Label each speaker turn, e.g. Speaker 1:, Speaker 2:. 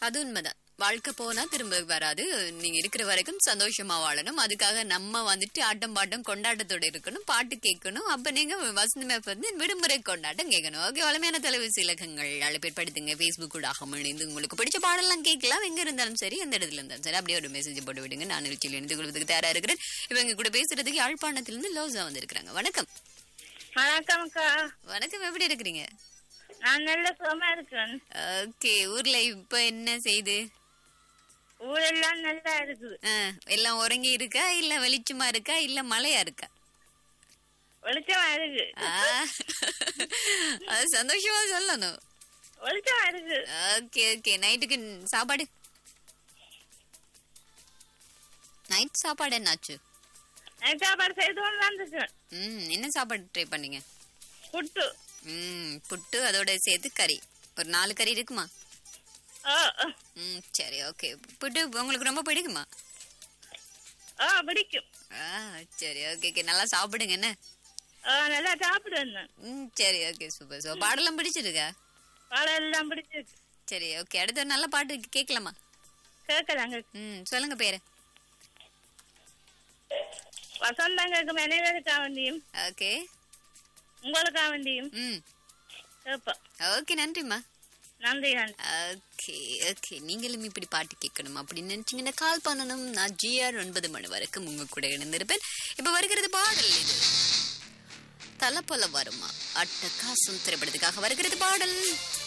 Speaker 1: அது உண்மைதான் வாழ்க்கை போனா திரும்ப வராது நீங்க இருக்கிற வரைக்கும் சந்தோஷமா வாழணும் அதுக்காக நம்ம வந்துட்டு ஆட்டம் பாட்டம் கொண்டாட்டத்தோட இருக்கணும் பாட்டு கேட்கணும் அப்ப நீங்க வசந்தமே வந்து விடுமுறை கொண்டாட்டம் கேட்கணும் ஓகே வளமையான தொலைபேசி இலக்கங்கள் அழைப்பேற்படுத்துங்க ஃபேஸ்புக் கூட இணைந்து உங்களுக்கு பிடிச்ச பாடலாம் கேட்கலாம் எங்க இருந்தாலும் சரி எந்த இடத்துல இருந்தாலும் சரி அப்படியே ஒரு மெசேஜ் போட்டு விடுங்க நான் நிகழ்ச்சியில் இணைந்து கொள்வதற்கு தயாரா இருக்கிறேன் இவங்க கூட பேசுறதுக்கு யாழ்ப்பாணத்திலிருந்து லோசா வந்திருக்காங்க வணக்கம்
Speaker 2: வணக்கம்க்கா
Speaker 1: வணக்கம் எப்படி இருக்கிறீங்க
Speaker 2: நான் நல்ல சுகமா இருக்கிறேன்
Speaker 1: ஓகே ஊர்ல இப்ப என்ன செய்து
Speaker 2: ஊரெல்லாம் நல்லா இருக்குது
Speaker 1: ஆ, எல்லாம் உறங்கி இருக்கா இல்ல வெளிச்சமா இருக்கா இல்ல மழையா இருக்கா
Speaker 2: வெளிச்சமா இருக்கு
Speaker 1: ஆ, அது சந்தோஷமா சொல்லணும்
Speaker 2: வெளிச்சமா இருக்கு
Speaker 1: ஓகே ஓகே நைட்டுக்கு சாப்பாடு நைட் சாப்பாடு என்னாச்சு
Speaker 2: நான் சாப்பாடு செய்து கொண்டு வந்துருக்கேன்
Speaker 1: ம் என்ன சாப்பாடு ட்ரை பண்ணீங்க
Speaker 2: புட்டு
Speaker 1: ம் புட்டு அதோட சேர்த்து கறி ஒரு நாலு கறி இருக்குமா
Speaker 2: ஓ ஓ,
Speaker 1: ம் சரி ஓகே புட்டு உங்களுக்கு ரொம்ப பிடிக்குமா
Speaker 2: ஓ பிடிக்கும்
Speaker 1: ஆ சரி ஓகே ஓகே நல்லா சாப்பிடுங்க என்ன
Speaker 2: ஓ நல்லா சாப்பிடுவேன்
Speaker 1: ம் சரி ஓகே சூப்பர் சூப்பர் பாடலாம் பிடிச்சிருக்கா
Speaker 2: பாடம் எல்லாம் பிடிச்சிருக்கு
Speaker 1: சரி ஓகே அடுத்த ஒரு நல்ல பாட்டு கேட்கலாமா
Speaker 2: கேட்கலாங்க
Speaker 1: ம் சொல்லுங்க பேரு
Speaker 2: வசந்தங்களுக்கு மனைவருக்கா வேண்டியும்
Speaker 1: ஓகே
Speaker 2: உங்களுக்கா வேண்டியும்
Speaker 1: ம்
Speaker 2: கேட்போம்
Speaker 1: ஓகே நன்றிம்மா
Speaker 2: நன்றி நன்றி
Speaker 1: ஓகே ஓகே நீங்களும் இப்படி பாட்டு கேட்கணும் அப்படின்னு நினைச்சீங்கன்னா கால் பண்ணணும் நான் ஜிஆர் ஒன்பது மணி வரைக்கும் உங்க கூட இணைந்திருப்பேன் இப்ப வருகிறது பாடல் இது தலை போல வருமா அட்டகாசம் திரைப்படத்துக்காக வருகிறது பாடல்